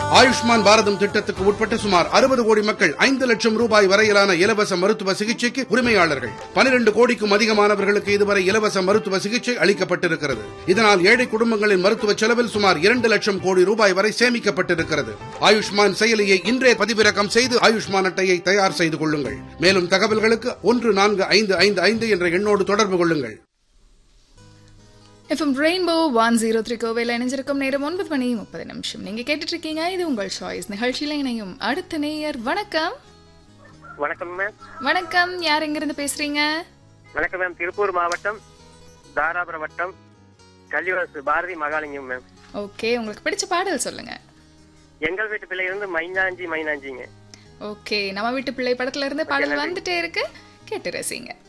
ஆயுஷ்மான் பாரதம் திட்டத்துக்கு உட்பட்ட சுமார் அறுபது கோடி மக்கள் ஐந்து லட்சம் ரூபாய் வரையிலான இலவச மருத்துவ சிகிச்சைக்கு உரிமையாளர்கள் பனிரெண்டு கோடிக்கும் அதிகமானவர்களுக்கு இதுவரை இலவச மருத்துவ சிகிச்சை அளிக்கப்பட்டிருக்கிறது இதனால் ஏழை குடும்பங்களின் மருத்துவ செலவில் சுமார் இரண்டு லட்சம் கோடி ரூபாய் வரை சேமிக்கப்பட்டிருக்கிறது ஆயுஷ்மான் செயலியை இன்றே பதிவிறக்கம் செய்து ஆயுஷ்மான் அட்டையை தயார் செய்து கொள்ளுங்கள் மேலும் தகவல்களுக்கு ஒன்று நான்கு ஐந்து ஐந்து ஐந்து என்ற எண்ணோடு தொடர்பு கொள்ளுங்கள் FM rainbow one zero three கோவையில் இணைஞ்சிருக்கும் நேரம் ஒன்பது மணி முப்பது நிமிஷம் நீங்க கேட்டுட்டு இருக்கீங்க இது உங்கள் சாய்ஸ் நிகழ்ச்சியில இணையும் அடுத்த நேயர் வணக்கம் வணக்கம் மேம் வணக்கம் யார் எங்கிருந்து பேசுறீங்க வணக்கம் மேம் திருப்பூர் மாவட்டம் தாராபுரம் வட்டம் கள்ளிவாசு பாரதி மகாலிங்கம் மேம் ஓகே உங்களுக்கு பிடிச்ச பாடல் சொல்லுங்க எங்கள் வீட்டு பிள்ளை இருந்து மைனாஞ்சி மைனாஞ்சிங்க ஓகே நம்ம வீட்டு பிள்ளை படத்துல இருந்து பாடல் வந்துட்டே இருக்கு கேட்டு ரசிங்க